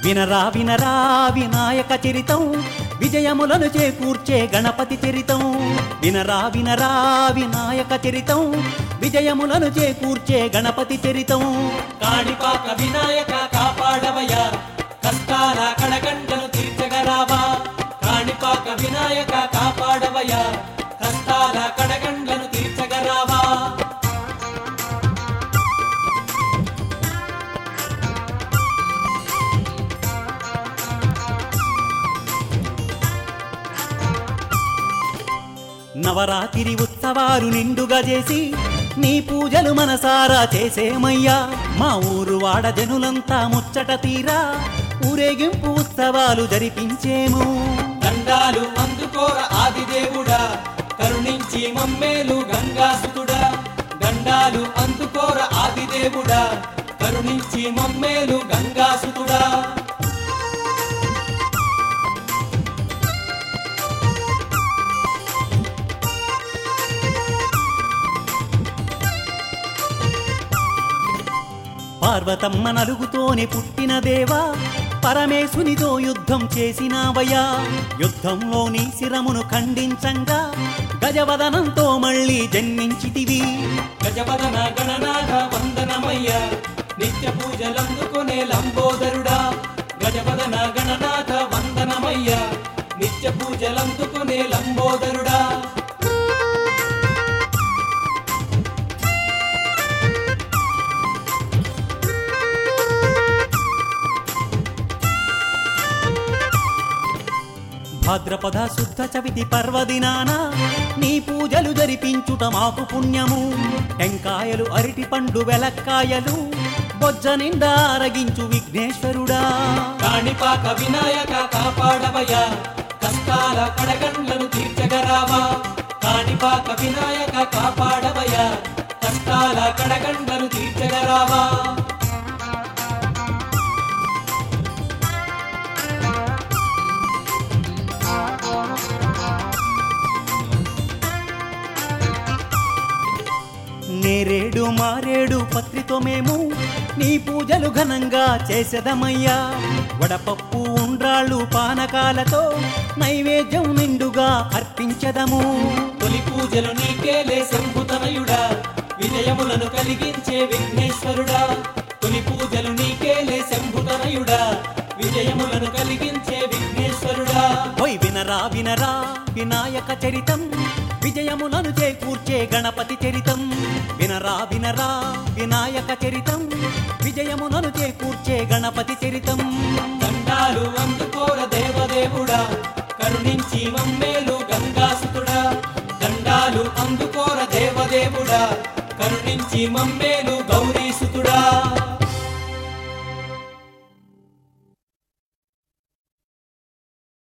వినరా వినరా వినాయక చరితం విజయములను చేకూర్చే గణపతి చరితం వినరా వినరా వినాయక చరితం విజయములను చేకూర్చే గణపతి చరితం కాణిపాక వినాయక కాపాడవయ్యా కష్టాల కడగంటను తీర్చగరావా కాణిపాక వినాయక కాపాడవయ్యా కష్టాల కడగండ్లను తీర్చగరావా నవరాత్రి ఉత్సవాలు నిండుగా చేసి నీ పూజలు మనసారా చేసేమయ్యా మా ఊరు వాడ జనులంతా ముచ్చట తీరా ఊరేగింపు ఉత్సవాలు జరిపించేము దండాలు అందుకోర ఆదిదేవుడా కరుణించి మమ్మేలు గంగాసుతుడా దండాలు అందుకోర ఆదిదేవుడా కరుణించి మమ్మేలు గంగాసుతుడా పార్వతమ్మ నలుగుతోనే పుట్టిన దేవా పరమేశునితో యుద్ధం చేసినావయ్యా యుద్ధంలోని శిరమును ఖండించంగా గజవదనంతో మళ్ళీ జన్మించితివి గజపదన గణనాథ వందనమయ్య నిత్య పూజలందుకునే లంబోదరుడా గజపదన గణనాథ వందనమయ్య నిత్య పూజలందుకునే లంబోదరుడా భాద్రపద శుద్ధ చవితి పర్వదినాన నీ పూజలు జరిపించుట మాకు పుణ్యము టెంకాయలు అరటి పండు వెలక్కాయలు బొజ్జ నిండా అరగించు విఘ్నేశ్వరుడా కాణిపాక వినాయక కాపాడవయ్యా కష్టాల కడగండ్లను తీర్చగరావా కాణిపాక వినాయక కాపాడవయ్యా కష్టాల కడగండ్లను తీర్చగరావా నేరేడు మారేడు పత్రితో మేము నీ పూజలు ఘనంగా చేసెదమయ్యా వడపప్పు ఉండ్రాళ్ళు పానకాలతో నైవేద్యం నిండుగా అర్పించదము తొలి పూజలు నీకేలే శంభుతనయుడా విజయములను కలిగించే విఘ్నేశ్వరుడా తొలి పూజలు నీకేలే శంభుతనయుడా విజయములను కలిగించే విఘ్నేశ్వరుడా హోయ్ వినరా వినరా వినాయక చరితం విజయములను చేకూర్చే గణపతి చరితం వినరా వినరా వినాయక చరితం విజయములను చేకూర్చే గణపతి చరితం దండాలు అందుకోర దేవదేవుడా కరుణించి మమ్మేలు గంగాసుతుడా దండాలు అందుకోర దేవదేవుడా కరుణించి మమ్మేలు